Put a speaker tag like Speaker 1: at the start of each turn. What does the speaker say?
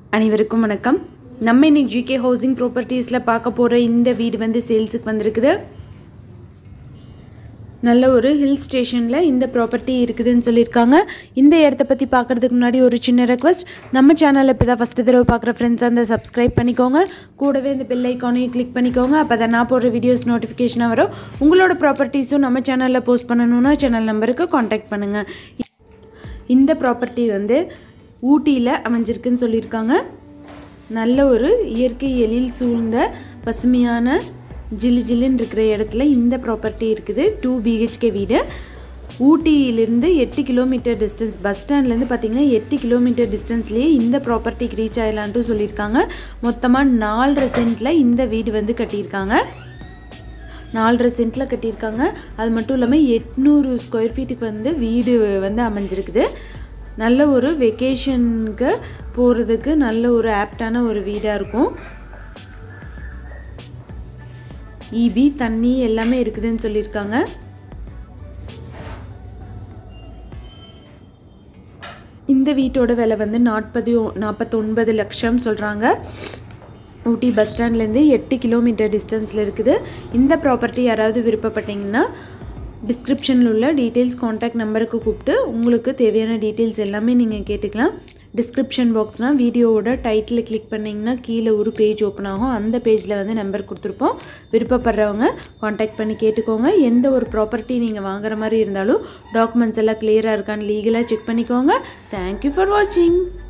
Speaker 1: அனைவருக்கும் வணக்கம் நம்ம இன்னைக்கு ஜிகே ஹவுசிங் ப்ராப்பர்ட்டிஸில் பார்க்க போகிற இந்த வீடு வந்து சேல்ஸுக்கு வந்திருக்குது நல்ல ஒரு ஹில் ஸ்டேஷனில் இந்த ப்ராப்பர்ட்டி இருக்குதுன்னு சொல்லியிருக்காங்க இந்த இடத்த பற்றி பார்க்குறதுக்கு முன்னாடி ஒரு சின்ன ரெக்வஸ்ட் நம்ம சேனலில் இப்போ தான் ஃபஸ்ட்டு தடவை பார்க்குற ஃப்ரெண்ட்ஸ் அந்த சப்ஸ்கிரைப் பண்ணிக்கோங்க கூடவே இந்த பெல் ஐக்கானையும் கிளிக் பண்ணிக்கோங்க அப்போ தான் நான் போடுற வீடியோஸ் நோட்டிஃபிகேஷனாக வரும் உங்களோட ப்ராப்பர்ட்டிஸும் நம்ம சேனலில் போஸ்ட் பண்ணணுன்னா சேனல் நம்பருக்கு காண்டாக்ட் பண்ணுங்கள் இந்த ப்ராப்பர்ட்டி வந்து ஊட்டியில் அமைஞ்சிருக்குன்னு சொல்லியிருக்காங்க நல்ல ஒரு இயற்கை எழில் சூழ்ந்த பசுமையான ஜிலு ஜில்லுன்னு இருக்கிற இடத்துல இந்த ப்ராப்பர்ட்டி இருக்குது டூ பிஹெச்கே வீடு ஊட்டியிலிருந்து எட்டு கிலோமீட்டர் டிஸ்டன்ஸ் பஸ் ஸ்டாண்ட்லேருந்து பார்த்தீங்கன்னா எட்டு கிலோமீட்டர் டிஸ்டன்ஸ்லேயே இந்த ப்ராப்பர்ட்டிக்கு ரீச் ஆகலான்ட்டு சொல்லியிருக்காங்க மொத்தமாக நாலரை சென்ட்டில் இந்த வீடு வந்து கட்டியிருக்காங்க நாலரை சென்ட்டில் கட்டியிருக்காங்க அது மட்டும் இல்லாமல் எட்நூறு ஸ்கொயர் ஃபீட்டுக்கு வந்து வீடு வந்து அமைஞ்சிருக்குது நல்ல ஒரு வெக்கேஷனுக்கு போகிறதுக்கு நல்ல ஒரு ஆப்டான ஒரு வீடாக இருக்கும் இபி தண்ணி எல்லாமே இருக்குதுன்னு சொல்லியிருக்காங்க இந்த வீட்டோட விலை வந்து நாற்பது நாற்பத்தொன்பது லட்சம் சொல்கிறாங்க ஊட்டி பஸ் ஸ்டாண்ட்லேருந்து எட்டு கிலோமீட்டர் டிஸ்டன்ஸில் இருக்குது இந்த ப்ராப்பர்ட்டி யாராவது விருப்பப்பட்டீங்கன்னா டிஸ்கிரிப்ஷனில் உள்ள டீட்டெயில்ஸ் காண்டாக்ட் நம்பருக்கு கூப்பிட்டு உங்களுக்கு தேவையான டீட்டெயில்ஸ் எல்லாமே நீங்கள் கேட்டுக்கலாம் டிஸ்கிரிப்ஷன் பாக்ஸ்னால் வீடியோவோட டைட்டில் கிளிக் பண்ணிங்கன்னா கீழே ஒரு பேஜ் ஓப்பன் ஆகும் அந்த பேஜில் வந்து நம்பர் கொடுத்துருப்போம் விருப்பப்படுறவங்க காண்டாக்ட் பண்ணி கேட்டுக்கோங்க எந்த ஒரு ப்ராப்பர்ட்டி நீங்கள் வாங்குற மாதிரி இருந்தாலும் டாக்குமெண்ட்ஸ் எல்லாம் கிளியராக இருக்கான்னு லீகலாக செக் பண்ணிக்கோங்க தேங்க்யூ ஃபார் வாட்சிங்